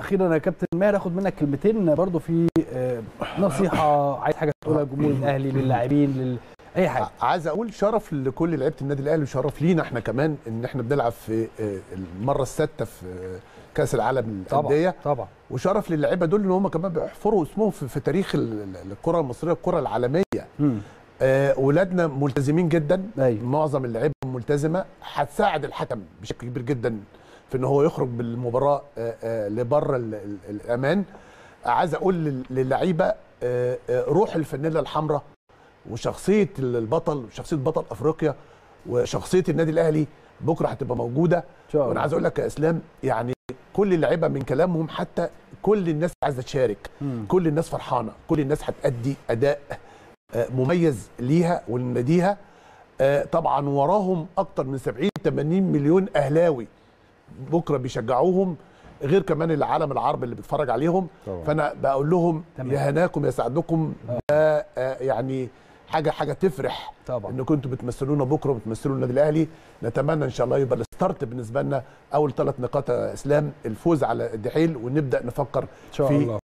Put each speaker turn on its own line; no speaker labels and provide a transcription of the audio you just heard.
واخيرا يا كابتن ماهر اخد منك كلمتين برضو في آه، نصيحه عايز حاجه تقولها لجمهور الاهلي للاعبين لل... اي حاجه
عايز اقول شرف لكل لعيبه النادي الاهلي وشرف لينا احنا كمان ان احنا بنلعب في آه، المره السادسه في آه، كاس العالم للانديه
طبعا طبعا
وشرف للعيبه دول ان هم كمان بيحفروا اسمهم في, في تاريخ ال- ال- الكره المصريه الكره العالميه
مم.
آه، ولادنا ملتزمين جدا
أيوة.
معظم اللعيبه ملتزمه هتساعد الحكم بشكل كبير جدا في ان هو يخرج بالمباراه آه، آه، لبره ال- ال- الامان عايز اقول لل- للعيبه آه، آه، روح الفانيلا الحمراء وشخصيه البطل وشخصيه بطل افريقيا وشخصيه النادي الاهلي بكره هتبقى موجوده
ان شاء
وانا
الله
عايز اقول لك يا اسلام يعني كل اللعيبه من كلامهم حتى كل الناس عايزه تشارك
مم.
كل الناس فرحانه كل الناس هتأدي اداء آه، مميز ليها ولناديها آه، طبعا وراهم اكتر من 70 80 مليون اهلاوي بكره بيشجعوهم غير كمان العالم العربي اللي بيتفرج عليهم
طبعا.
فانا بقول لهم
تمام.
يا هناكم يا سعدكم ده آه، يعني حاجه حاجه تفرح
طبعا
انكم انتوا بتمثلونا بكره وبتمثلوا النادي الاهلي نتمنى ان شاء الله يبقى الستارت بالنسبه لنا اول ثلاث نقاط يا اسلام الفوز على الدحيل ونبدا نفكر
ان شاء
في
الله